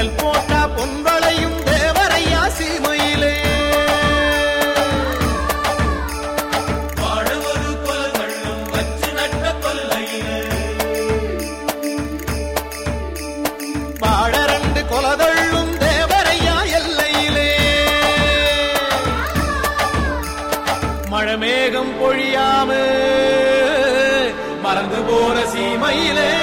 கடல் போட்ட பொன்வளையும் தேவரையா சீமையிலே வாழவொரு கொலகளும் வச்சு நட்ட கொல்லையிலே பாட ரெண்டு கொலதள்ளும் தேவரையா எல்லையிலே மழமேகம் பொழியாம மறந்து போற சீமையிலே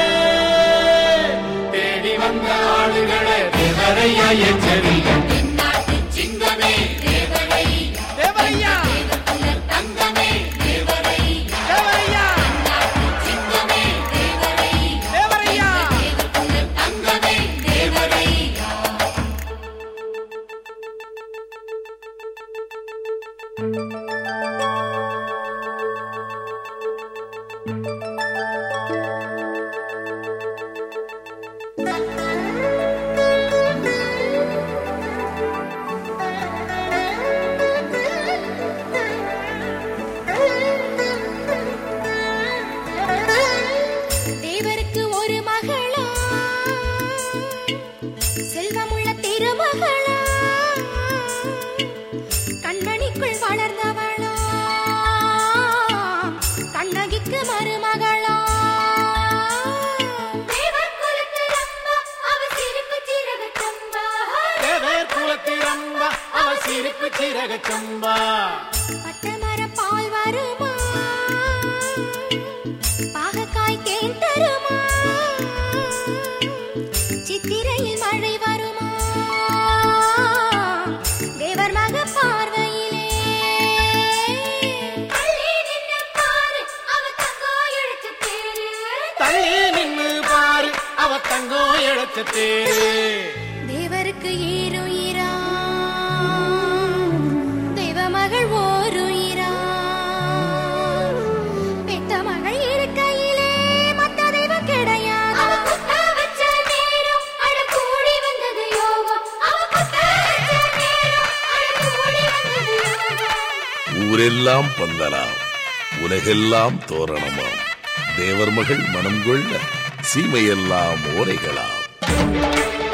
தேடி வந்த ஆளுகளே தேவரையா எச்சரிக்கை தென்னாட்டு சிங்கமே தேவரை தேவரையா தேவகுல தங்கமே தேவரை தேவரையா தென்னாட்டு சிங்கமே தேவரை தேவரையா தேவகுல தங்கமே தேவரை தேவருக்கு ஒரு மகளா செல்வமுள்ள திருமகளா கண்மணிக்குள் வளர்ந்தவளா கண்ணகிக்கு மருமகளா தேவர் குலத்து ரம்பா அவ சிரிப்பு சிறகு சம்பா தேவர் குலத்திரம்பா அவ சிரிப்பு சிறக சம்பா பட்டமர பால் வருமா பாகக்காய் தேன் தருமா சித்திரையில் மழை வருமா தேவர் மக பார்வையிலே தள்ளி நின்னு பாரு அவ தங்கோ எழுத்து தேரு தள்ளி நின்னு பாரு அவ தங்கம் இழைச்ச தேரு தேவருக்கு ஈருயிரா தெய்வ மகள் ஓருயிரா பெத்த மகள் இருக்கையிலே மத்த தெய்வம் கிடையாது அவ குத்த வச்ச நேரம் அட கூடி வந்தது யோகம் அவ குத்த வச்ச நேரம் அட கூடி வந்தது யோகம் ஊரெல்லாம் பந்தலாம் உலகெல்லாம் தோரணமாம் தேவர் மகள் மனம் கொள்ள சீமையெல்லாம் ஓரைகளாம்